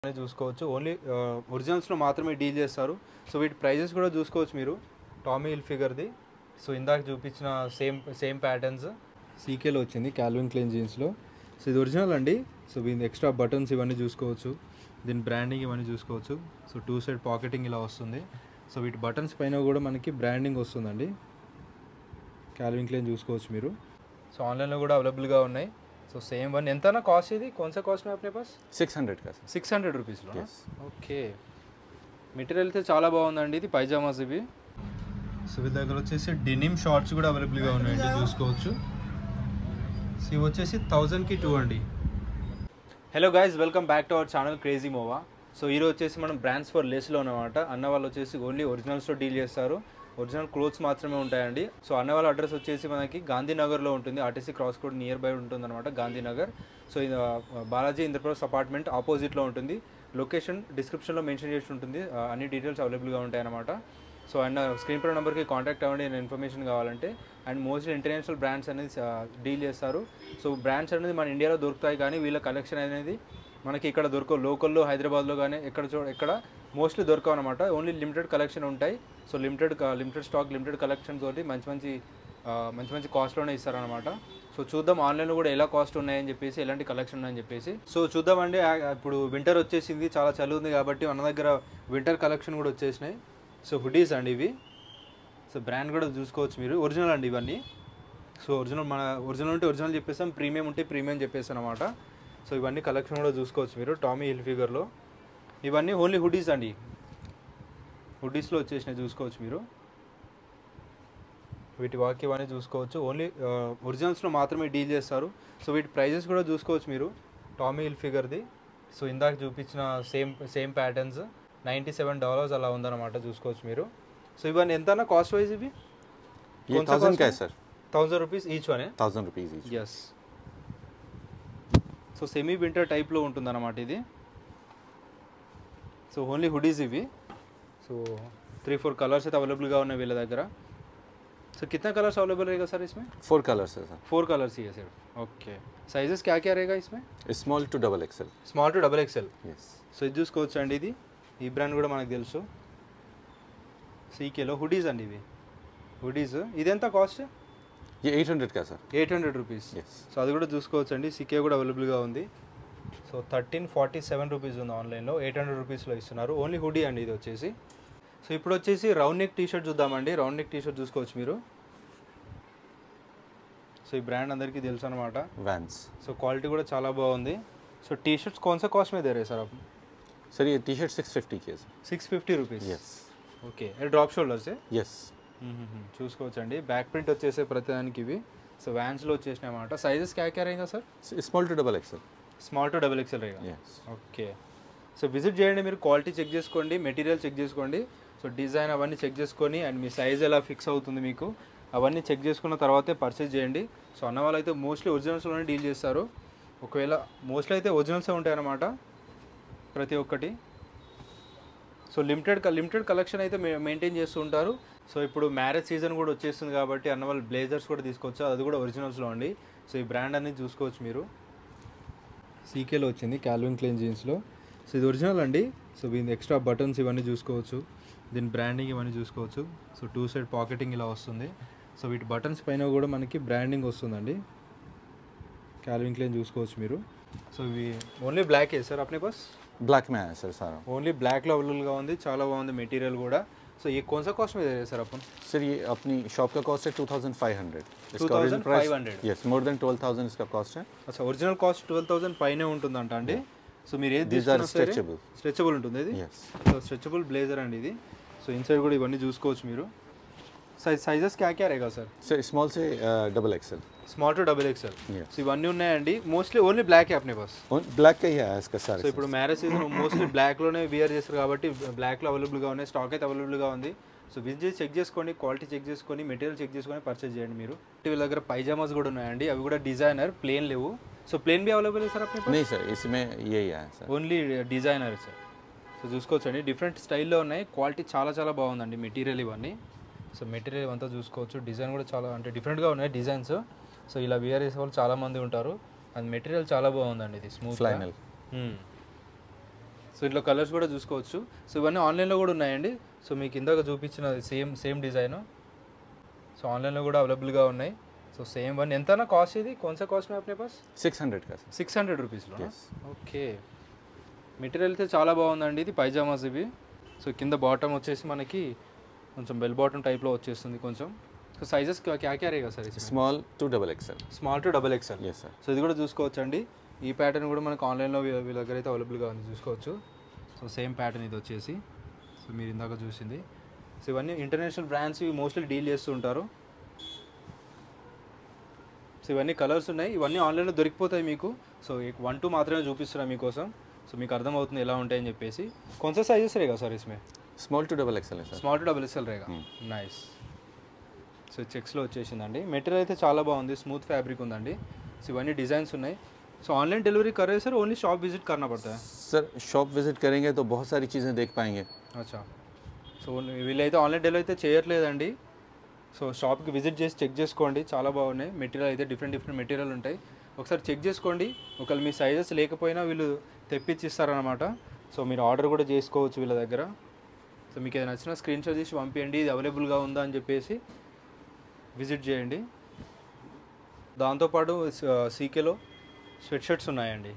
అనేది చూసుకోవచ్చు ఓన్లీ ఒరిజినల్స్లో మాత్రమే డీల్ చేస్తారు సో వీటి ప్రైజెస్ కూడా చూసుకోవచ్చు మీరు టామీ హిల్ ఫిగర్ది సో ఇందాక చూపించిన సేమ్ సేమ్ ప్యాటర్న్స్ సీకేలో వచ్చింది క్యాల్విన్ క్లీన్ జీన్స్లో సో ఇది ఒరిజినల్ అండి సో దీని ఎక్స్ట్రా బటన్స్ ఇవన్నీ చూసుకోవచ్చు దీని బ్రాండింగ్ ఇవన్నీ చూసుకోవచ్చు సో టూ సైడ్ పాకెటింగ్ ఇలా వస్తుంది సో వీటి బటన్స్ పైన కూడా మనకి బ్రాండింగ్ వస్తుందండి క్యాల్విన్ క్లీన్ చూసుకోవచ్చు మీరు సో ఆన్లైన్లో కూడా అవైలబుల్గా ఉన్నాయి సో సేమ్ వన్ ఎంతనా కాస్ట్ ఇది కొంచెం కాస్ట్ మే అప్నే పాస్ సిక్స్ హండ్రెడ్ का सर సిక్స్ హండ్రెడ్ రూపీస్లో Yes. ఓకే మెటీరియల్ అయితే చాలా బాగుందండి ఇది పైజామాస్ ఇవి సో వీళ్ళ దగ్గర వచ్చేసి డెనిమ్ షార్ట్స్ కూడా అవైలబుల్గా ఉన్నాయండి చూసుకోవచ్చు సో ఇవి వచ్చేసి థౌజండ్కి టూ అండి hello guys welcome back to our channel crazy మోవా సో ఈరోజు వచ్చేసి మనం బ్రాండ్స్ ఫర్ లెస్లో అనమాట అన్న వాళ్ళు వచ్చేసి ఓన్లీ ఒరిజినల్స్తో డీల్ చేస్తారు ఒరిజినల్ క్లోత్స్ మాత్రమే ఉంటాయండి సో అన్న వాళ్ళ అడ్రస్ వచ్చేసి మనకి గాంధీనగర్లో ఉంటుంది RTC cross road near by ఉంటుంది అనమాట గాంధీనగర్ సో ఇది ఆ, బాలాజీ ఇంద్రప్రస్థ్ అపార్ట్మెంట్ ఆపోజిట్లో ఉంటుంది లొకేషన్ డిస్క్రిప్షన్లో మెన్షన్ చేసి ఉంటుంది ఆ, అన్ని డీటెయిల్స్ అవైలబుల్గా ఉంటాయి అనమాట సో అండ్ స్క్రీన్ పై నెంబర్కి కాంటాక్ట్ అవ్వండి నేను ఇన్ఫర్మేషన్ కావాలంటే అండ్ మోస్ట్లీ ఇంటర్నేషనల్ బ్రాండ్స్ అనేది డీల్ చేస్తారు సో బ్రాండ్స్ అనేది మన ఇండియాలో దొరుకుతాయి కానీ వీళ్ళ కలెక్షన్ అనేది మనకి ఇక్కడ దొరకవు లోకల్లో హైదరాబాద్లో కానీ ఎక్కడ చూ ఎక్కడ మోస్ట్లీ దొరకవు అనమాట ఓన్లీ లిమిటెడ్ కలెక్షన్ ఉంటాయి so limited limited stock limited collection తోటి మంచి మంచి ఆ, మంచి మంచి కాస్ట్లోనే ఇస్తారనమాట సో చూద్దాం ఆన్లైన్లో కూడా ఎలా కాస్ట్ ఉన్నాయని చెప్పేసి ఎలాంటి కలెక్షన్ ఉన్నాయని చెప్పేసి సో చూద్దామండి ఆ, ఇప్పుడు వింటర్ వచ్చేసింది చాలా చలి ఉంది కాబట్టి మన దగ్గర వింటర్ కలెక్షన్ కూడా వచ్చేసినాయి సో హుడీస్ అండి ఇవి సో బ్రాండ్ కూడా చూసుకోవచ్చు మీరు ఒరిజినల్ అండి ఇవన్నీ సో ఒరిజినల్ మన ఒరిజినల్ ఉంటే ఒరిజినల్ చెప్పేస్తాం ప్రీమియం ఉంటే ప్రీమియం చెప్పేస్తాం అనమాట సో ఇవన్నీ కలెక్షన్ కూడా చూసుకోవచ్చు మీరు టామీ హిల్ ఫిగర్లో ఇవన్నీ ఓన్లీ హుడీస్ అండి హుడీస్లో వచ్చేసినాయి చూసుకోవచ్చు మీరు వీటి వాకి ఇవన్నీ చూసుకోవచ్చు ఓన్లీ ఒరిజినల్స్లో మాత్రమే డీల్ చేస్తారు సో వీటి ప్రైజెస్ కూడా చూసుకోవచ్చు మీరు టామీ హిల్ ఫిగర్ది సో ఇందాక చూపించిన same same patterns ninety seven dollars అలా ఉందన్నమాట చూసుకోవచ్చు మీరు సో ఇవన్నీ ఎంతనా కాస్ట్ వైజ్ ఇవి ये कौन सा थाउजेंड cost का है? है सर థౌజండ్ రూపీస్ ఈచ్ వనే thousand rupees each yes so semi winter టైప్లో ఉంటుందన్నమాట ఇది సో ఓన్లీ హుడీస్ ఇవి సో త్రీ ఫోర్ కలర్స్ అయితే అవైలబుల్గా ఉన్నాయి వీళ్ళ దగ్గర సో कितना कलर्स अवेलेबल रहेगा सर इसमें फोर कलर्स है सर फोर कलर्स ही है सिर्फ ओके साइजेस क्या क्या रहेगा इसमें small to double XL small to double XL yes so ఇది చూసుకోవచ్చు అండి ఇది ఈ బ్రాండ్ కూడా మనకు తెలుసు సీకేలో హుడీస్ అండి ఇవి హుడీస్ ఇది ఎంత కాస్ట్ ये एट हंड्रेड का sir eight hundred rupees yes so అది కూడా చూసుకోవచ్చు అండి సికే కూడా అవైలబుల్గా ఉంది so thirteen forty seven rupees ఉంది ఆన్లైన్లో ఎయిట్ హండ్రెడ్ రూపీస్లో ఇస్తున్నారు ఓన్లీ హుడీ అండి ఇది వచ్చేసి సో ఇప్పుడు వచ్చేసి రౌండ్ నెక్ టీ షర్ట్ చూద్దామండి రౌండ్ నెక్ టీ షర్ట్ చూసుకోవచ్చు మీరు సో ఈ బ్రాండ్ అందరికీ తెలుసు అనమాట वैंस సో क्वालिटी కూడా చాలా బాగుంది సో టీ షర్ట్స్ कौन सा कॉस्ट में दे रहे हैं सर आप सर ये टी शर्ट सिक्स फिफ्टी की है sir six fifty rupees yes okay drop shoulders yes చూసుకోవచ్చండి బ్యాక్ ప్రింట్ వచ్చేసే ప్రతిదానికి ఇవి సో వ్యాన్స్లో వచ్చేసినాయి అన్నమాట సైజెస్ క్యా క్యా రేగా sir small to double XL small to double XL రేగా यस ఓకే సో విజిట్ చేయండి మీరు క్వాలిటీ చెక్ చేసుకోండి మెటీరియల్ చెక్ చేసుకోండి సో డిజైన్ అవన్నీ చెక్ చేసుకొని అండ్ మీ సైజ్ ఎలా ఫిక్స్ అవుతుంది మీకు అవన్నీ చెక్ చేసుకున్న తర్వాతే పర్చేజ్ చేయండి సో అన్న వాళ్ళు అయితే మోస్ట్లీ ఒరిజినల్స్లోనే డీల్ చేస్తారు ఒకవేళ మోస్ట్లీ అయితే ఒరిజినల్సే ఉంటాయన్నమాట ప్రతి ఒక్కటి సో లిమిటెడ్ లిమిటెడ్ కలెక్షన్ అయితే మెయింటైన్ చేస్తూ ఉంటారు సో ఇప్పుడు మ్యారేజ్ సీజన్ కూడా వచ్చేస్తుంది కాబట్టి అన్న వాళ్ళు బ్లేజర్స్ కూడా తీసుకోవచ్చు అది కూడా ఒరిజినల్స్లో అండి సో ఈ బ్రాండ్ అనేది చూసుకోవచ్చు మీరు సీకేలో వచ్చింది క్యాల్విన్ క్లీన్ జీన్స్లో సో ఇది ఒరిజినల్ అండి సో దీని ఎక్స్ట్రా బటన్స్ ఇవన్నీ చూసుకోవచ్చు దీని బ్రాండింగ్ ఇవన్నీ చూసుకోవచ్చు సో టూ సైడ్ పాకెటింగ్ ఇలా వస్తుంది సో వీటి బటన్స్ పైన కూడా మనకి బ్రాండింగ్ వస్తుందండి క్యాల్విన్ క్లీన్ చూసుకోవచ్చు మీరు సో ఇవి ఓన్లీ బ్లాక్ సార్ అప్నే పాస్ ब्लैक में आया सर सारा ఓన్లీ బ్లాక్లో అవైలబుల్గా ఉంది చాలా బాగుంది మెటీరియల్ కూడా సో ఈ కొంచెం కాస్ట్ మీద సార్ అప్పుడు सर ये अपनी शॉप का कॉस्ट है two thousand five hundred 2500 yes more than twelve thousand इसका कॉस्ट है అసలు ఒరిజినల్ కాస్ట్ ట్వెల్వ్ థౌసండ్ పైనే ఉంటుందంట అండి సో మీరు ఏది These are తీసుకున్నా సరే stretchable. స్ట్రెచబుల్ ఉంటుంది ఇది यस సో స్ట్రెచబుల్ బ్లేజర్ అండి ఇది సో ఇన్సైడ్ కూడా ఇవన్నీ చూసుకోవచ్చు మీరు సైజ్ సైజెస్ క్యా క్యా రేగా సార్ सर स्मॉल से double XL small to double XL Yes. So ఇవన్నీ ఉన్నాయండి మోస్ట్లీ ఓన్లీ బ్లాక్ యాప్నే బస్ ब्लैक का ही है इसका సో सारा ఇప్పుడు మ్యారేజ్ సీజన్ మోస్ట్లీ బ్లాక్లోనే వియర్ చేస్తారు కాబట్టి బ్లాక్లో అవైలబుల్గా ఉన్నాయి స్టాక్ అయితే అవైలబుల్గా ఉంది సో విజిట్ చెక్ చేసుకోండి క్వాలిటీ చెక్ చేసుకొని మెటీరియల్ చెక్ చేసుకొని పర్చేజ్ చేయండి మీరు వీళ్ళ దగ్గర పైజామాస్ కూడా ఉన్నాయండి అవి కూడా డిజైనర్ ప్లేన్ లేవు సో ప్లేన్ బి అవైలబుల్ సార్ అప్పుడు नहीं सर इसमें यही आया sir only designer sir so చూసుకోవచ్చండి డిఫరెంట్ స్టైల్లో ఉన్నాయి క్వాలిటీ చాలా చాలా బాగుందండి మెటీరియల్ ఇవన్నీ సో మెటీరియల్ అంతా చూసుకోవచ్చు డిజైన్ కూడా చాలా అంటే డిఫరెంట్గా ఉన్నాయి డిజైన్స్ సో ఇలా వియర్ చేసే వాళ్ళు చాలామంది ఉంటారు అది మెటీరియల్ చాలా బాగుందండి ఇది స్మూత్ Flannel. సో ఇంట్లో కలర్స్ కూడా చూసుకోవచ్చు సో ఇవన్నీ ఆన్లైన్లో కూడా ఉన్నాయండి సో మీకు ఇందాక చూపించిన సేమ్ సేమ్ డిజైన్ సో ఆన్లైన్లో కూడా అవైలబుల్గా ఉన్నాయి సో సేమ్ వన్ ఎంతనా కాస్ట్ ఇది కొంచెం కాస్ట్ మే అప్నే పాస్ सिक्स हंड्रेड का सर సిక్స్ హండ్రెడ్ రూపీస్లో Yes. ఓకే మెటీరియల్ అయితే చాలా బాగుందండి ఇది పైజామాస్ ఇవి సో కింద బాటమ్ వచ్చేసి మనకి కొంచెం బెల్ బాటమ్ టైప్లో వచ్చేస్తుంది కొంచెం సో సైజెస్ క్యా క్యా రేగా sir small to double XL small to double XL yes sir so ఇది కూడా చూసుకోవచ్చు అండి ఈ ప్యాటర్న్ కూడా మనకు ఆన్లైన్లో వీ- వీళ్ళ దగ్గర అయితే అవైలబుల్గా ఉంది చూసుకోవచ్చు సో సేమ్ ప్యాటర్న్ ఇది వచ్చేసి సో మీరు ఇందాక చూసింది సో ఇవన్నీ ఇంటర్నేషనల్ బ్రాండ్స్ ఇవి మోస్ట్లీ డీల్ చేస్తూ ఉంటారు సో ఇవన్నీ కలర్స్ ఉన్నాయి ఇవన్నీ ఆన్లైన్లో దొరికిపోతాయి మీకు సో వన్ టూ మాత్రమే చూపిస్తున్నా మీకోసం సో మీకు అర్థమవుతుంది ఎలా ఉంటాయని చెప్పేసి కొంచెం సైజెస్ రేగా సార్ ఇస్మే स्मॉल टू डबल एक्सल है sir small to double XL రేగా నైస్ సో చెక్స్లో వచ్చేసిందండి మెటీరియల్ అయితే చాలా బాగుంది స్మూత్ ఫ్యాబ్రిక్ ఉందండి సో ఇవన్నీ డిజైన్స్ ఉన్నాయి సో ఆన్లైన్ డెలివరీ करे सर ओनली शॉप विजिट करना पड़ता है सर शॉप विजिट करेंगे तो बहुत सारी चीज़ें देख पाएंगे అచ్చా సో వీళ్ళైతే ఆన్లైన్ డెలివరీ అయితే చేయట్లేదండి సో షాప్కి విజిట్ చేసి చెక్ చేసుకోండి చాలా బాగున్నాయి మెటీరియల్ అయితే డిఫరెంట్ డిఫరెంట్ మెటీరియల్ ఉంటాయి ఒకసారి చెక్ చేసుకోండి ఒకవేళ మీ సైజెస్ లేకపోయినా వీళ్ళు తెప్పించి ఇస్తారనమాట సో మీరు ఆర్డర్ కూడా చేసుకోవచ్చు వీళ్ళ దగ్గర సో మీకు ఏదైనా నచ్చిన స్క్రీన్ షాట్ తీసి పంపించండి ఇది అవైలబుల్గా ఉందా అని చెప్పేసి విజిట్ చేయండి దాంతోపాటు సీకేలో స్వెట్ షర్ట్స్ ఉన్నాయండి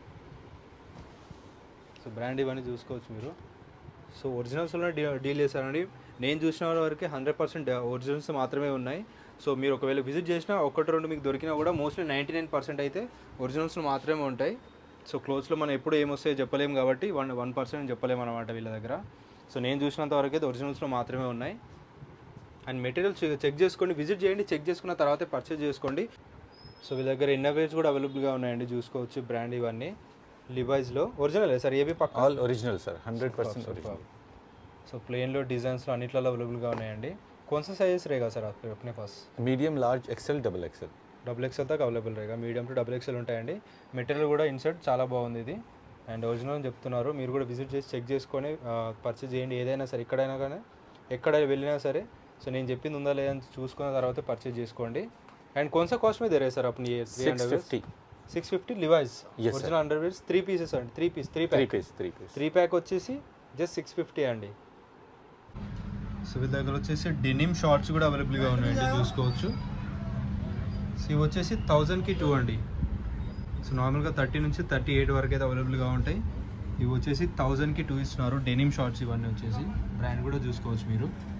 సో బ్రాండ్ ఇవన్నీ చూసుకోవచ్చు మీరు సో ఒరిజినల్స్లో డీ డీల్ చేశారండి నేను చూసిన వరకు హండ్రెడ్ పర్సెంట్ ఒరిజినల్స్ మాత్రమే ఉన్నాయి సో మీరు ఒకవేళ విజిట్ చేసినా ఒకటి రెండు మీకు దొరికినా కూడా మోస్ట్లీ నైంటీ నైన్ పర్సెంట్ అయితే ఒరిజినల్స్ మాత్రమే ఉంటాయి సో క్లోత్స్లో మనం ఎప్పుడు ఏమొస్తాయో చెప్పలేము కాబట్టి వన్ వన్ పర్సెంట్ చెప్పలేము అనమాట వీళ్ళ దగ్గర సో నేను చూసినంత వరకు అయితే ఒరిజినల్స్లో మాత్రమే ఉన్నాయి అండ్ మెటీరియల్ చెక్ చేసుకోండి విజిట్ చేయండి చెక్ చేసుకున్న తర్వాతే పర్చేజ్ చేసుకోండి సో వీళ్ళ దగ్గర ఇన్నోవేస్ కూడా అవైలబుల్గా ఉన్నాయండి చూసుకోవచ్చు బ్రాండ్ ఇవన్నీ లివైజ్లో ఒరిజినల్ సార్ ఏవి పక్క all original sir hundred percent original so ప్లేన్లో డిజైన్స్లో అన్నిట్లలో అవైలబుల్గా ఉన్నాయండి कौन सा साइज रहेगा सर आपके अपने पास medium large XL double XL double XL దాకా అవైలబుల్ రేగా మీడియం టు డబుల్ ఎక్స్ఎల్ ఉంటాయండి మెటీరియల్ కూడా ఇన్సర్ట్ చాలా బాగుంది ఇది అండ్ ఒరిజినల్ అని చెప్తున్నారు మీరు కూడా విజిట్ చేసి చెక్ చేసుకొని పర్చేజ్ చేయండి ఏదైనా సరే ఎక్కడైనా కానీ ఎక్కడ వెళ్ళినా సరే సో నేను చెప్పింది ఉందా లేదా అని చూసుకున్న తర్వాత పర్చేజ్ చేసుకోండి అండ్ కొంచెం కాస్ట్ మీద రే సార్ అప్పుడు six fifty six fifty Levi's Yes, sir. Original underwears three pieces అండి three piece three three pack piece three piece three pack వచ్చేసి జస్ట్ సిక్స్ ఫిఫ్టీ అండి సో వీళ్ళ దగ్గర వచ్చేసి డెనిమ్ షార్ట్స్ కూడా అవైలబుల్గా ఉన్నాయండి చూసుకోవచ్చు సో ఇవి వచ్చేసి థౌజండ్కి టూ అండి సో నార్మల్గా థర్టీ నుంచి థర్టీ ఎయిట్ వరకు అయితే అవైలబుల్గా ఉంటాయి ఇవి వచ్చేసి థౌజండ్కి టూ ఇస్తున్నారు డెనిమ్ షార్ట్స్ ఇవన్నీ వచ్చేసి బ్రాండ్ కూడా చూసుకోవచ్చు మీరు